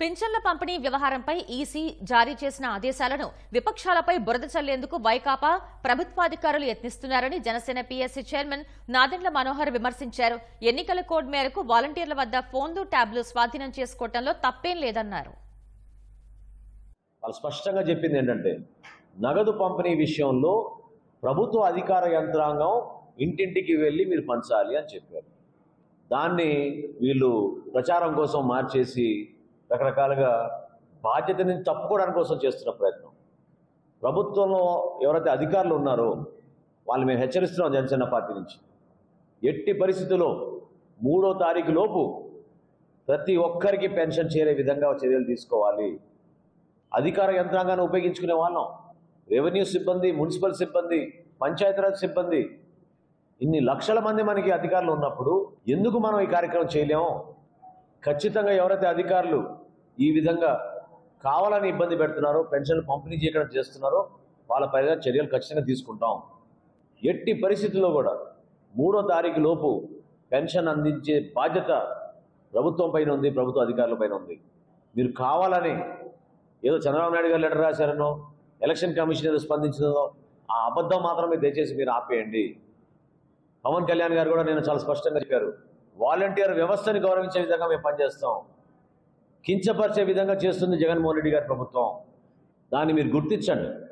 పింఛన్ల పంపిణీ వ్యవహారంపై ఈసీ జారీ చేసిన ఆదేశాలను విపక్షాలపై బురద చల్లేందుకు వైకాపా ప్రభుత్వాధికారులు యత్నిస్తున్నారని జనసేన పీఎస్సీ చైర్మన్ నాదెండ్ల మనోహర్ విమర్శించారు ఎన్నికల కోడ్ మేరకు వాలంటీర్ల వద్ద ఫోన్లు ట్యాబ్లు స్వాధీనం చేసుకోవడంలో తప్పేం లేదన్నారు వాళ్ళు స్పష్టంగా చెప్పింది ఏంటంటే నగదు పంపిణీ విషయంలో ప్రభుత్వ అధికార యంత్రాంగం ఇంటింటికి వెళ్ళి మీరు పంచాలి అని చెప్పారు దాన్ని వీళ్ళు ప్రచారం కోసం మార్చేసి రకరకాలుగా బాధ్యతని తప్పుకోవడానికి కోసం చేస్తున్న ప్రయత్నం ప్రభుత్వంలో ఎవరైతే అధికారులు ఉన్నారో వాళ్ళు మేము హెచ్చరిస్తున్నాం జనసేన పార్టీ నుంచి ఎట్టి పరిస్థితుల్లో మూడో తారీఖు లోపు ప్రతి ఒక్కరికి పెన్షన్ చేరే విధంగా చర్యలు తీసుకోవాలి అధికార యంత్రాంగాన్ని ఉపయోగించుకునే వాళ్ళం రెవెన్యూ సిబ్బంది మున్సిపల్ సిబ్బంది పంచాయతీరాజ్ సిబ్బంది ఇన్ని లక్షల మంది మనకి అధికారులు ఉన్నప్పుడు ఎందుకు మనం ఈ కార్యక్రమం చేయలేము ఖచ్చితంగా ఎవరైతే అధికారులు ఈ విధంగా కావాలని ఇబ్బంది పెడుతున్నారో పెన్షన్లు పంపిణీ చేయడం చేస్తున్నారో వాళ్ళ పైన చర్యలు ఖచ్చితంగా తీసుకుంటాం ఎట్టి పరిస్థితుల్లో కూడా మూడో తారీఖు లోపు పెన్షన్ అందించే బాధ్యత ప్రభుత్వం పైన ఉంది ప్రభుత్వ అధికారుల పైన ఉంది మీరు కావాలని ఏదో చంద్రబాబు నాయుడు గారు లెటర్ రాశారనో ఎలక్షన్ కమిషన్ ఏదో స్పందించిందో ఆ అబద్ధం మాత్రమే దయచేసి మీరు ఆపేయండి పవన్ కళ్యాణ్ గారు కూడా నేను చాలా స్పష్టంగా చెప్పారు వాలంటీర్ వ్యవస్థని గౌరవించే విధంగా మేము పనిచేస్తాం కించపరిచే విధంగా చేస్తుంది జగన్మోహన్ రెడ్డి గారి ప్రభుత్వం దాన్ని మీరు గుర్తించండి